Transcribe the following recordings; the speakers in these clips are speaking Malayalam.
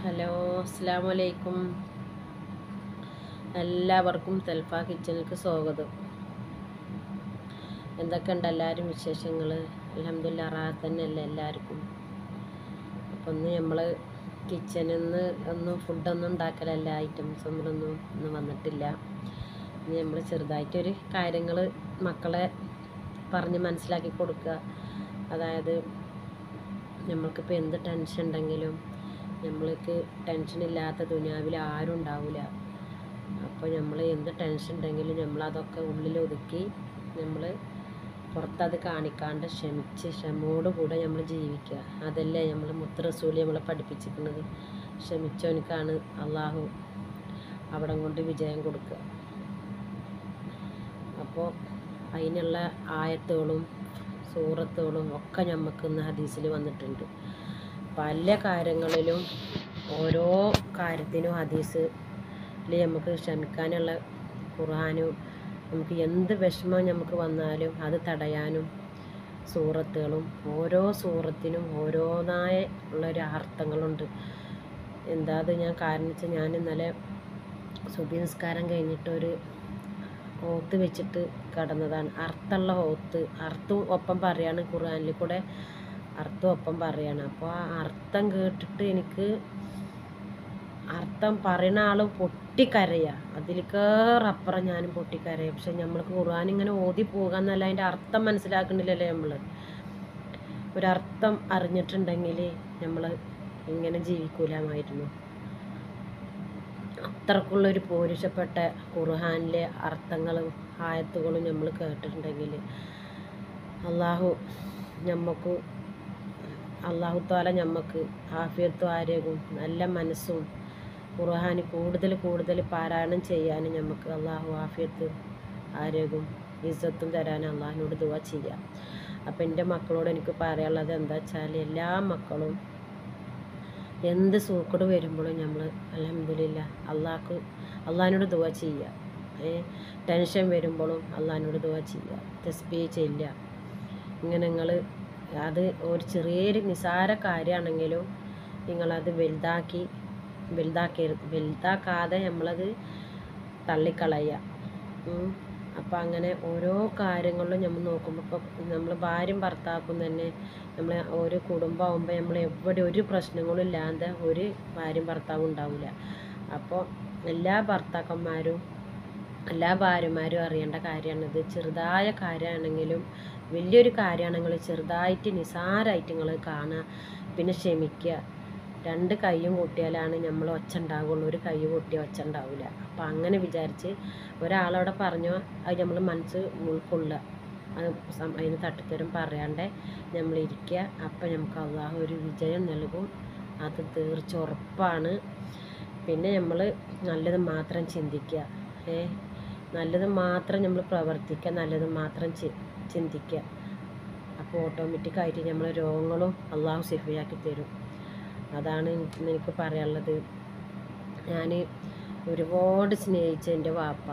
ഹലോ അസ്സാം വലൈക്കും എല്ലാവർക്കും തെൽഫ കിച്ചണിലേക്ക് സ്വാഗതം എന്തൊക്കെയുണ്ട് എല്ലാവരും വിശേഷങ്ങൾ അലഹമില്ല റാഹത്ത് തന്നെയല്ല എല്ലാവർക്കും അപ്പം ഒന്ന് നമ്മൾ കിച്ചണിൽ നിന്ന് ഒന്നും ഫുഡൊന്നും ഉണ്ടാക്കലല്ല ഐറ്റംസ് ഒന്നും ഒന്നും വന്നിട്ടില്ല ഇനി നമ്മൾ ചെറുതായിട്ടൊരു കാര്യങ്ങൾ മക്കളെ പറഞ്ഞ് മനസ്സിലാക്കി കൊടുക്കുക അതായത് നമ്മൾക്കിപ്പോൾ എന്ത് ടെൻഷൻ ഉണ്ടെങ്കിലും നമ്മൾക്ക് ടെൻഷൻ ഇല്ലാത്ത ദുനിയാവിൽ ആരും ഉണ്ടാവില്ല അപ്പോൾ നമ്മൾ എന്ത് ടെൻഷൻ ഉണ്ടെങ്കിലും നമ്മളതൊക്കെ ഉള്ളിൽ ഒതുക്കി നമ്മൾ പുറത്തത് കാണിക്കാണ്ട് ക്ഷമിച്ച് ക്ഷമയോടുകൂടെ നമ്മൾ ജീവിക്കുക അതല്ലേ നമ്മൾ മുത്ത് റസൂലി നമ്മളെ പഠിപ്പിച്ചിരിക്കുന്നത് ക്ഷമിച്ചവനിക്കാണ് അള്ളാഹു അവിടം കൊണ്ട് വിജയം കൊടുക്കുക അപ്പോൾ അതിനുള്ള ആയത്തുകളും സൂറത്തുകളും ഒക്കെ നമുക്ക് ഇന്ന് ഹദീസിൽ വന്നിട്ടുണ്ട് പല കാര്യങ്ങളിലും ഓരോ കാര്യത്തിനും ഹദീസിൽ നമുക്ക് ക്ഷമിക്കാനുള്ള ഖുർആാനും നമുക്ക് എന്ത് വിഷമം നമുക്ക് വന്നാലും അത് തടയാനും സൂറത്തുകളും ഓരോ സൂറത്തിനും ഓരോന്നായ ഉള്ളൊരു അർത്ഥങ്ങളുണ്ട് എന്താ അത് ഞാൻ കാരണം വെച്ചാൽ ഞാൻ ഇന്നലെ സുബി നിസ്കാരം കഴിഞ്ഞിട്ടൊരു ഓത്ത് വെച്ചിട്ട് കടന്നതാണ് അർത്ഥമുള്ള ഓത്ത് അർത്ഥം ഒപ്പം പറയാണ് ഖുർആനിൽ കൂടെ അർത്ഥം ഒപ്പം പറയാണ് അപ്പോൾ ആ അർത്ഥം കേട്ടിട്ട് എനിക്ക് അർത്ഥം പറയുന്ന ആൾ പൊട്ടിക്കരയുക അതിലേക്കേറപ്പുറം ഞാനും പൊട്ടിക്കരയുക പക്ഷെ നമ്മൾക്ക് ഖുർആൻ ഇങ്ങനെ ഓതി പോകാന്നല്ല അതിൻ്റെ അർത്ഥം മനസ്സിലാക്കണില്ലല്ലേ നമ്മൾ ഒരർത്ഥം അറിഞ്ഞിട്ടുണ്ടെങ്കിൽ നമ്മൾ ഇങ്ങനെ ജീവിക്കൂലാമായിരുന്നു അത്രക്കുള്ളൊരു പോരുഷപ്പെട്ട ഖുർഹാനിലെ അർത്ഥങ്ങളും ആയത്തുകളും നമ്മൾ കേട്ടിട്ടുണ്ടെങ്കിൽ അള്ളാഹു നമുക്ക് അള്ളാഹു താല നമുക്ക് ആഫിയത്തും ആരോഗ്യവും നല്ല മനസ്സും ഖുർഹാന് കൂടുതൽ കൂടുതൽ പാരായണം ചെയ്യാനും നമുക്ക് അള്ളാഹു ആഫിയത്ത് ആരോഗ്യവും ഇസ്സത്തും തരാൻ അള്ളാഹിനോട് ദുവ ചെയ്യാം അപ്പം എൻ്റെ മക്കളോട് എനിക്ക് പറയാനുള്ളത് എന്താ വെച്ചാൽ എല്ലാ മക്കളും എന്ത് സൂക്കട് വരുമ്പോഴും നമ്മൾ അലഹമില്ല അള്ളാഹ്ക്ക് അള്ളാഹിനോട് ദുവ ചെയ്യുക ഏ ടെൻഷൻ വരുമ്പോഴും അള്ളാഹിനോട് ദുവ ചെയ്യുക തസ്ബീ ചെല്ലുക ഇങ്ങനെ നിങ്ങൾ അത് ഒരു ചെറിയൊരു നിസാര കാര്യമാണെങ്കിലും നിങ്ങളത് വലുതാക്കി വലുതാക്കരുത് വലുതാക്കാതെ നമ്മളത് തള്ളിക്കളയുക അപ്പം അങ്ങനെ ഓരോ കാര്യങ്ങളിലും നമ്മൾ നോക്കുമ്പോൾ ഇപ്പോൾ നമ്മൾ ഭാര്യയും ഭർത്താക്കും തന്നെ നമ്മൾ ഒരു കുടുംബമാകുമ്പോൾ നമ്മൾ എവിടെ ഒരു പ്രശ്നങ്ങളും ഇല്ലാതെ ഒരു ഭാര്യയും ഭർത്താവും ഉണ്ടാവില്ല അപ്പോൾ എല്ലാ ഭർത്താക്കന്മാരും എല്ലാ ഭാര്യമാരും അറിയേണ്ട കാര്യമാണിത് ചെറുതായ കാര്യമാണെങ്കിലും വലിയൊരു കാര്യമാണെങ്കിലും ചെറുതായിട്ട് നിസാരമായിട്ട് നിങ്ങൾ കാണുക പിന്നെ ക്ഷമിക്കുക രണ്ട് കൈയും കൂട്ടിയാലാണ് നമ്മൾ ഒച്ച ഉണ്ടാവുള്ളൂ ഒരു കൈ കൂട്ടിയ ഒച്ച ഉണ്ടാവില്ല അപ്പം അങ്ങനെ വിചാരിച്ച് ഒരാളവിടെ പറഞ്ഞോ അത് നമ്മൾ മനസ്സ് ഉൾക്കൊള്ളുക അത് അതിന് തട്ടിത്തരം പറയാണ്ട് നമ്മൾ ഇരിക്കുക അപ്പം നമുക്ക് അള്ളാഹു ഒരു വിജയം നൽകും അത് തീർച്ച ഉറപ്പാണ് പിന്നെ നമ്മൾ നല്ലത് മാത്രം ചിന്തിക്കുക ഏ നല്ലത് മാത്രം നമ്മൾ പ്രവർത്തിക്കുക നല്ലത് മാത്രം ചിന്തിക്കുക അപ്പോൾ ഓട്ടോമാറ്റിക്കായിട്ട് നമ്മൾ രോഗങ്ങളും അള്ളാഹു സിഫിയാക്കി തരും അതാണ് എനിക്ക് പറയാനുള്ളത് ഞാൻ ഒരുപാട് സ്നേഹിച്ച എൻ്റെ വാപ്പ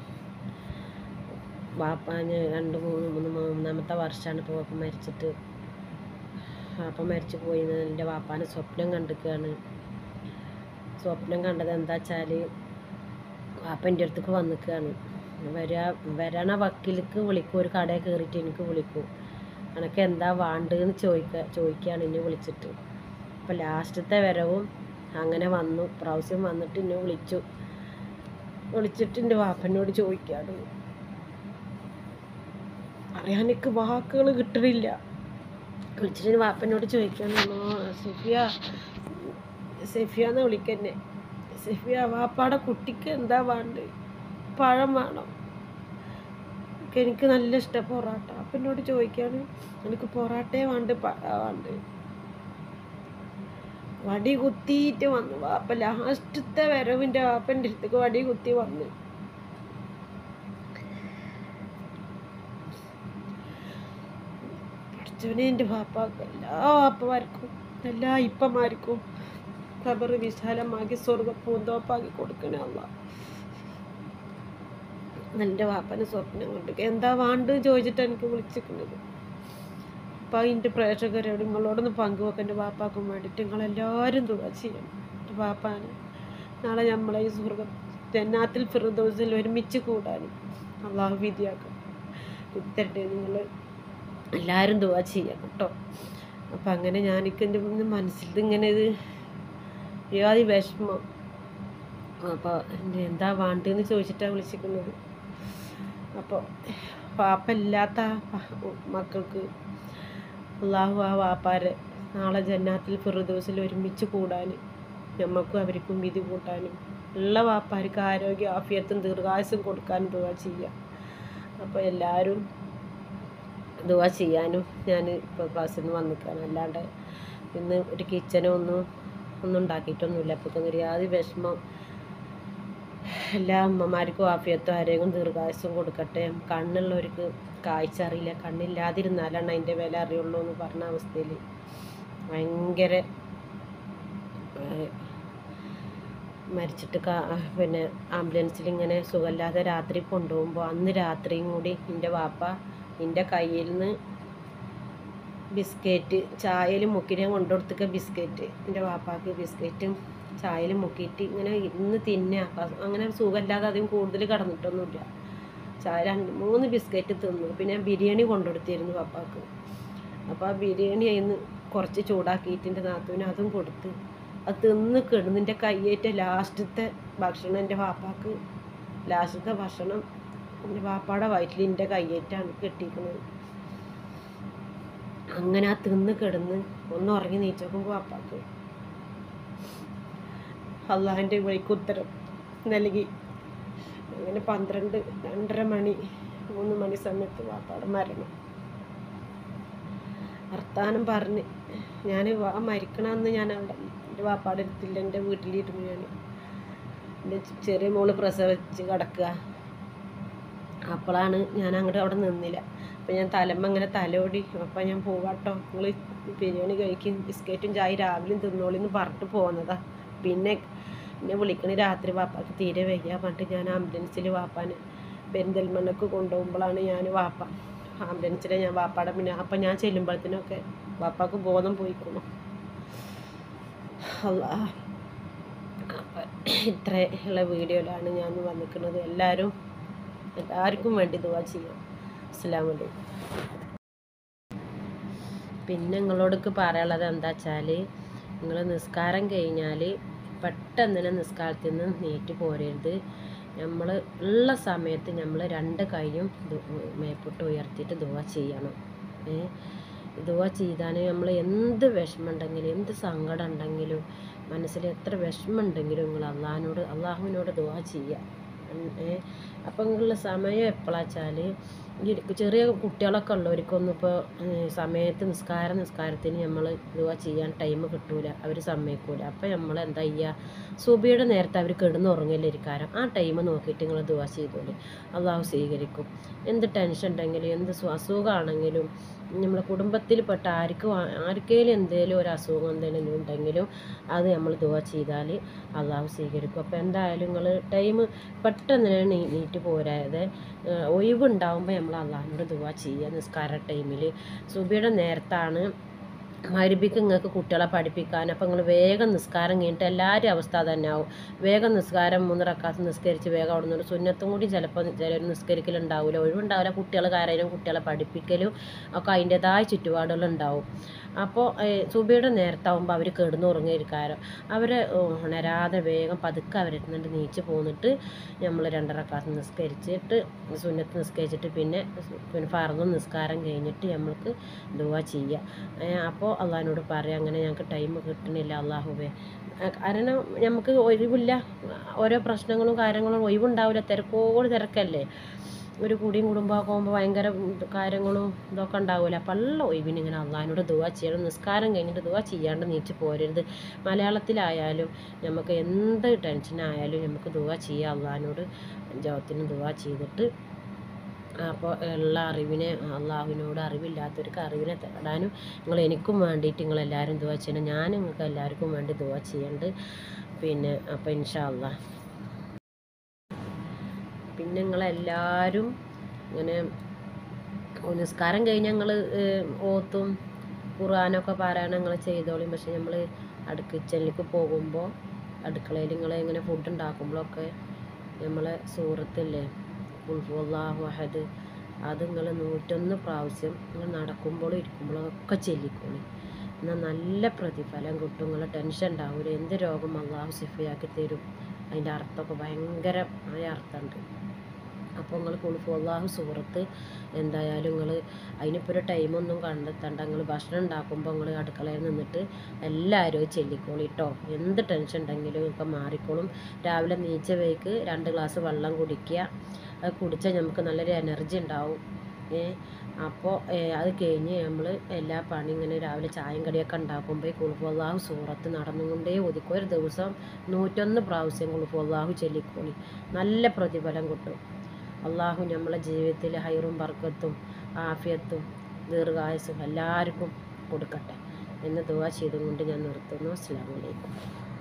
വാപ്പ ഞാൻ രണ്ട് മൂന്ന് മൂന്ന് മൂന്നാമത്തെ വർഷമാണ് ഇപ്പോൾ വാപ്പ മരിച്ചിട്ട് വാപ്പ മരിച്ചു പോയി എൻ്റെ വാപ്പാനെ സ്വപ്നം കണ്ടിക്കുകയാണ് സ്വപ്നം കണ്ടത് എന്താ വെച്ചാൽ വാപ്പ എൻ്റെ അടുത്തേക്ക് വന്നിക്കുകയാണ് വരാ വരണ വക്കീലേക്ക് വിളിക്കും ഒരു കടയിൽ കയറിയിട്ട് എനിക്ക് വിളിക്കും എനിക്ക് എന്താ വേണ്ടതെന്ന് ചോദിക്കുക ചോദിക്കുകയാണ് എന്നെ വിളിച്ചിട്ട് അപ്പോൾ ലാസ്റ്റത്തെ വരവും അങ്ങനെ വന്നു പ്രാവശ്യം വന്നിട്ട് എന്നെ വിളിച്ചു വിളിച്ചിട്ട് എൻ്റെ വാപ്പനോട് ചോദിക്കാണ് അറിയാനൊക്കെ വാക്കുകൾ കിട്ടണില്ല വിളിച്ചിട്ട് വാപ്പനോട് ചോദിക്കാണ് സെഫിയ സെഫിയ എന്ന് വിളിക്കന്നെ സെഫിയ വാപ്പാടെ കുട്ടിക്ക് എന്താ വേണ്ടത് പഴം വേണം എനിക്ക് നല്ല ഇഷ്ടം പൊറാട്ട അപ്പം എന്നോട് ചോദിക്കാണ് എനിക്ക് പൊറാട്ടയെ വേണ്ട വേണ്ട വടി കുത്തിയിട്ട് വന്നു വാപ്പ ലാസ്റ്റത്തെ വരവിൻ്റെ വാപ്പൻ്റെ അടുത്തേക്ക് വടി കുത്തി വന്നു പഠിച്ചവനെ എൻ്റെ വാപ്പാക്ക് എല്ലാ വാപ്പമാർക്കും എല്ലാ ഇപ്പമാർക്കും ഖബർ വിശാലമാക്കി സ്വർഗ പൂന്തോപ്പാക്കി കൊടുക്കണേ അല്ല എൻ്റെ വാപ്പനെ സ്വപ്നം കൊണ്ട് എന്താ വേണ്ടത് ചോദിച്ചിട്ട് എനിക്ക് വിളിച്ചിരിക്കുന്നത് അപ്പം അതിൻ്റെ പ്രേക്ഷകരോട് നിങ്ങളോടൊന്ന് പങ്കുവെക്കാൻ എൻ്റെ വാപ്പാക്കും വേണ്ടിയിട്ട് നിങ്ങളെല്ലാവരും തുക ചെയ്യണം പാപ്പാന് നാളെ നമ്മളെ ഈ സ്വർഗം ജന്നാത്തിൽ ഫിറുദോസിൽ ഒരുമിച്ച് കൂടാനും അള്ളാഹു വിധിയാക്കും ഇത്തരട്ടെ നിങ്ങൾ എല്ലാവരും ദുവാ ചെയ്യാം കേട്ടോ അപ്പം അങ്ങനെ ഞാനിക്ക് എൻ്റെ മനസ്സിൽ ഇങ്ങനെ ഇത് യാതി വിഷമം അപ്പോൾ എന്താ വേണ്ടതെന്ന് ചോദിച്ചിട്ടാണ് വിളിച്ചിരിക്കുന്നത് അപ്പോൾ പാപ്പല്ലാത്ത മക്കൾക്ക് അള്ളാഹു ആ വാപ്പാരെ നാളെ ജന്നാത്തിൽ ഫിറുദോസിൽ ഒരുമിച്ച് കൂടാൻ നമുക്കും അവർക്കും വിധി കൂട്ടാനും ഉള്ള വാപ്പാർക്ക് ആരോഗ്യ ആഫിയത്തും ദീർഘായുസും കൊടുക്കാനും ദുവാ ചെയ്യാം അപ്പോൾ എല്ലാവരും ദുവാ ചെയ്യാനും ഞാൻ ഇപ്പോൾ ക്ലാസ്സിൽ നിന്ന് വന്നിക്കാണ് അല്ലാണ്ട് ഇന്ന് ഒരു കിച്ചനോ ഒന്നും ഒന്നും ഉണ്ടാക്കിയിട്ടൊന്നുമില്ല അപ്പോൾ നിര്യാതി വിഷമം എല്ലാ അമ്മമാർക്കും ആഫിയത്തും ആരോഗ്യവും ദീർഘായുസും കൊടുക്കട്ടെ കണ്ണുള്ളവർക്ക് കാഴ്ച അറിയില്ല കണ്ണില്ലാതിരുന്നാലാണ് അതിൻ്റെ വില അറിയുള്ളൂ എന്ന് പറഞ്ഞ അവസ്ഥയിൽ ഭയങ്കര മരിച്ചിട്ട് കാ പിന്നെ ആംബുലൻസിൽ ഇങ്ങനെ സുഖമില്ലാതെ രാത്രി കൊണ്ടുപോകുമ്പോൾ അന്ന് രാത്രിയും കൂടി എൻ്റെ വാപ്പ എൻ്റെ കയ്യിൽ നിന്ന് ബിസ്ക്കറ്റ് ചായയിൽ മുക്കി ഞാൻ കൊണ്ടുകൊടുത്തൊക്കെ ബിസ്ക്കറ്റ് എൻ്റെ വാപ്പാക്ക് ബിസ്ക്കറ്റും ചായയിൽ മുക്കിയിട്ട് ഇങ്ങനെ ഇന്ന് തിന്നുക അപ്പം അങ്ങനെ സുഖമില്ലാതെ അധികം കൂടുതൽ കടന്നിട്ടൊന്നുമില്ല ചായ രണ്ട് മൂന്ന് ബിസ്ക്കറ്റ് തിന്നു പിന്നെ ബിരിയാണി കൊണ്ടുകൊടുത്തിരുന്നു പപ്പാക്ക് അപ്പോൾ ആ ബിരിയാണി അതിന് കുറച്ച് ചൂടാക്കിയിട്ട് എൻ്റെ നാത്തൂന് അതും കൊടുത്ത് അത് തിന്ന് കിടന്നിൻ്റെ കയ്യേറ്റ ലാസ്റ്റത്തെ ഭക്ഷണം എൻ്റെ വാപ്പാക്ക് ലാസ്റ്റത്തെ ഭക്ഷണം എൻ്റെ വാപ്പാടെ വയറ്റിൽ എൻ്റെ കയ്യേറ്റാണ് കെട്ടിയിരിക്കുന്നത് അങ്ങനെ ആ തിന്ന് കിടന്ന് ഒന്ന് ഉറങ്ങി നീച്ച് നോക്കുമ്പോൾ വാപ്പാക്ക് അള്ളാഹിൻ്റെ വഴിക്ക് ഉത്തരം നൽകി അങ്ങനെ പന്ത്രണ്ട് രണ്ടര മണി മൂന്ന് മണി സമയത്ത് വാപ്പാടെ മരണം വർത്താനം പറഞ്ഞ് ഞാൻ വാ മരിക്കണമെന്ന് ഞാൻ അവിടെ എൻ്റെ വാപ്പാടെ അടുത്തില്ല എൻ്റെ വീട്ടിലിരുന്നു ഞാൻ എൻ്റെ ചെറിയ മോള് പ്രസവിച്ച് കിടക്കുക അപ്പോഴാണ് ഞാൻ അങ്ങോട്ട് അവിടെ നിന്നില്ല അപ്പം ഞാൻ തലമ്മ അങ്ങനെ തലോടി അപ്പം ഞാൻ പോവാട്ടോ നിങ്ങൾ ബിരിയാണി കഴിക്കും ബിസ്ക്കറ്റും ചായ രാവിലെയും തിന്നോളിന്ന് പറഞ്ഞിട്ട് പോകുന്നതാ പിന്നെ എന്നെ വിളിക്കണ രാത്രി വാപ്പാക്ക് തീരെ വയ്യ പറഞ്ഞിട്ട് ഞാൻ ആംബുലൻസിൽ വാപ്പാന് പെരിന്തൽമണ്ണക്ക് കൊണ്ടുപോകുമ്പോഴാണ് ഞാൻ വാപ്പ ആംബുലൻസിലെ ഞാൻ വാപ്പാടെ പിന്നെ അപ്പം ഞാൻ ചെല്ലുമ്പോഴത്തേനൊക്കെ വാപ്പാക്ക് ബോധം പോയിക്കണു അല്ലാ അപ്പം ഇത്രയുള്ള വീഡിയോയിലാണ് ഞാൻ വന്നിരിക്കുന്നത് എല്ലാവരും എല്ലാവർക്കും വേണ്ടി ദുവാ ചെയ്യാം അസ്സാം വലൈക്കും പിന്നെ നിങ്ങളോടൊക്കെ പറയാനുള്ളത് എന്താ വെച്ചാൽ നിങ്ങൾ നിസ്കാരം കഴിഞ്ഞാൽ പെട്ടെന്ന് തന്നെ നിസ്കാരത്തിൽ നിന്ന് നീറ്റ് പോരരുത് നമ്മൾ ഉള്ള സമയത്ത് നമ്മൾ രണ്ട് കൈയും ദു- മേപ്പോട്ട് ഉയർത്തിയിട്ട് ദുവ ചെയ്യണം ഏ ദുവ ചെയ്താൽ നമ്മൾ എന്ത് വിഷമമുണ്ടെങ്കിലും എന്ത് സങ്കടം ഉണ്ടെങ്കിലും മനസ്സിൽ എത്ര വിഷമമുണ്ടെങ്കിലും നിങ്ങൾ അള്ളാഹിനോട് അള്ളാഹുവിനോട് ദുവ ചെയ്യുക ഏ അപ്പം നിങ്ങളുടെ സമയം എപ്പോഴാച്ചാൽ ഈ ചെറിയ കുട്ടികളൊക്കെ ഉള്ളവർക്കൊന്നും ഇപ്പോൾ സമയത്ത് നിസ്കാരം നിസ്കാരത്തിന് നമ്മൾ ദുവ ചെയ്യാൻ ടൈം കിട്ടൂല അവർ സമ്മതിക്കൂല അപ്പം നമ്മൾ എന്താ ചെയ്യുക സുബിയുടെ നേരത്തെ അവർ കിടന്നുറങ്ങില്ല ഇരിക്കാരം ആ ടൈം നോക്കിയിട്ട് നിങ്ങൾ ദുവ ചെയ്തോളി അള്ളാഹു സ്വീകരിക്കും എന്ത് ടെൻഷൻ ഉണ്ടെങ്കിലും എന്ത് സ്വ- അസുഖമാണെങ്കിലും നമ്മളെ കുടുംബത്തിൽപ്പെട്ട ആർക്കും ആ- ആർക്കേലും എന്തെങ്കിലും ഒരു അസുഖം എന്തെങ്കിലും ഉണ്ടെങ്കിലും അത് നമ്മൾ ദുവ ചെയ്താൽ അള്ളാഹു സ്വീകരിക്കും അപ്പോൾ എന്തായാലും നിങ്ങൾ ടൈം പെട്ടെന്ന് തന്നെ നീ നീറ്റ് പോരാതെ ഏഹ് ഒഴിവുണ്ടാവുമ്പോൾ നമ്മൾ അള്ളാഹിനോട് ദുവ ചെയ്യുക നിസ്കാര ടൈമിൽ സുബിയുടെ നേരത്താണ് മരുപ്പിക്ക് നിങ്ങൾക്ക് കുട്ടികളെ പഠിപ്പിക്കാൻ അപ്പം നിങ്ങൾ വേഗം നിസ്കാരം കഴിഞ്ഞിട്ട് എല്ലാവരും അവസ്ഥ തന്നെ ആവും വേഗം നിസ്കാരം മൂന്ന് റക്കാത്ത് നിസ്കരിച്ച് വേഗം അവിടെ നിന്ന് സുന്നത്തും കൂടി ചിലപ്പോൾ ചിലർ നിസ്കരിക്കലുണ്ടാവില്ല ഒഴിവുണ്ടാവില്ല കുട്ടികൾ കാര്യം കുട്ടികളെ പഠിപ്പിക്കലും ഒക്കെ അതിൻ്റെതായ ചുറ്റുപാടുകളുണ്ടാവും അപ്പോൾ സുബിയുടെ നേരത്താവുമ്പോൾ അവർ കിടന്നുറങ്ങിയിരിക്കാരോ അവർ ഉണരാതെ വേഗം പതുക്കെ അവരെത്തുന്നുണ്ട് നീച്ച് പോന്നിട്ട് നമ്മൾ രണ്ടരക്കാത്ത് നിസ്കരിച്ചിട്ട് സുന്നത്ത് നിസ്കരിച്ചിട്ട് പിന്നെ പിന്നെ ഫർദും നിസ്കാരം കഴിഞ്ഞിട്ട് നമ്മൾക്ക് ദുവാ ചെയ്യുക അപ്പോൾ അള്ളാഹിനോട് പറയാം അങ്ങനെ ഞങ്ങൾക്ക് ടൈം കിട്ടണില്ല അള്ളാഹുവേ ആ, കാരണം നമുക്ക് ഒഴിവില്ല ഓരോ പ്രശ്നങ്ങളും കാര്യങ്ങളും ഒഴിവുണ്ടാവില്ല തിരക്കോട് തിരക്കല്ലേ ഒരു കുടിയും കുടുംബമൊക്കെ ആകുമ്പോൾ ഭയങ്കര ഇത് കാര്യങ്ങളും ഇതൊക്കെ ഉണ്ടാവില്ല അപ്പം ഉള്ള ഒഴിവിന് ഇങ്ങനെ അള്ളാഹിനോട് ദുവാ ചെയ്യണം നിസ്കാരം കഴിഞ്ഞിട്ട് ദുവാ ചെയ്യാണ്ട് നീച്ച് പോരരുത് മലയാളത്തിലായാലും നമുക്ക് എന്ത് ടെൻഷനായാലും നമുക്ക് ദുവാ ചെയ്യാം അള്ളാഹിനോട് ജോത്തിന് ദുവാ ചെയ്തിട്ട് അപ്പോൾ ഉള്ള അറിവിനെ അള്ളാഹുവിനോട് അറിവില്ലാത്തവർക്ക് അറിവിനെ തേടാനും നിങ്ങൾ എനിക്കും വേണ്ടിയിട്ട് നിങ്ങൾ എല്ലാവരും ദുവാ ചെയ്യണം ഞാൻ നിങ്ങൾക്ക് എല്ലാവർക്കും വേണ്ടി ദുവാ ചെയ്യുന്നുണ്ട് പിന്നെ അപ്പോൾ ഇൻഷാ അള്ളാ പിന്നെ നിങ്ങളെല്ലാവരും ഇങ്ങനെ നിസ്കാരം കഴിഞ്ഞ് ഞങ്ങൾ ഓത്തും ഖുർആാനൊക്കെ പാരായണം ഞങ്ങൾ ചെയ്തോളും പക്ഷെ നമ്മൾ അടുക്ക് കിച്ചണിലേക്ക് പോകുമ്പോൾ അടുക്കളയിൽ നിങ്ങൾ ഇങ്ങനെ ഫുഡ് ഉണ്ടാക്കുമ്പോഴൊക്കെ നമ്മളെ സൂറത്തില്ലേ ഉൾഫുല്ലാഹു അഹദ് അത് നിങ്ങൾ നൂറ്റൊന്ന് പ്രാവശ്യം നിങ്ങൾ നടക്കുമ്പോഴും ഇരിക്കുമ്പോഴും ഒക്കെ ചെല്ലിക്കോളി എന്നാൽ നല്ല പ്രതിഫലം കിട്ടും നിങ്ങൾ ടെൻഷൻ ഉണ്ടാവില്ല എന്ത് രോഗം അള്ളാഹു സിഫിയാക്കി തരും അതിൻ്റെ അർത്ഥമൊക്കെ ഭയങ്കരമായ അർത്ഥമുണ്ട് അപ്പോൾ നിങ്ങൾ കുളിഫു അള്ളാഹു സൂറത്ത് എന്തായാലും നിങ്ങൾ അതിനിപ്പോൾ ഒരു ടൈമൊന്നും കണ്ടെത്തണ്ട നിങ്ങൾ ഭക്ഷണം ഉണ്ടാക്കുമ്പോൾ നിങ്ങൾ അടുക്കളയിൽ നിന്നിട്ട് എല്ലാവരും ചെല്ലിക്കോളി കേട്ടോ എന്ത് ടെൻഷൻ ഉണ്ടെങ്കിലും ഒക്കെ മാറിക്കോളും രാവിലെ നീച്ച വേക്ക് രണ്ട് ഗ്ലാസ് വെള്ളം കുടിക്കുക അത് കുടിച്ചാൽ നമുക്ക് നല്ലൊരു എനർജി ഉണ്ടാവും ഏ അപ്പോൾ അത് കഴിഞ്ഞ് നമ്മൾ എല്ലാ പണി ഇങ്ങനെ രാവിലെ ചായയും കടിയൊക്കെ ഉണ്ടാക്കുമ്പോൾ കുളുഫുള്ളാഹു സൂറത്ത് നടന്നുകൊണ്ടേ ഒതുക്കും ഒരു ദിവസം നൂറ്റൊന്ന് പ്രാവശ്യം കുളുഫുള്ളാഹു ചൊല്ലിക്കോളി നല്ല പ്രതിഫലം കിട്ടും അള്ളാഹു നമ്മളെ ജീവിതത്തിൽ ഹൈറും ബർക്കത്തും ആഫിയത്തും ദീർഘായുസും എല്ലാവർക്കും കൊടുക്കട്ടെ എന്ന് ദുവാ ചെയ്തുകൊണ്ട് ഞാൻ നിർത്തുന്നു അസ്സാം വലൈക്കും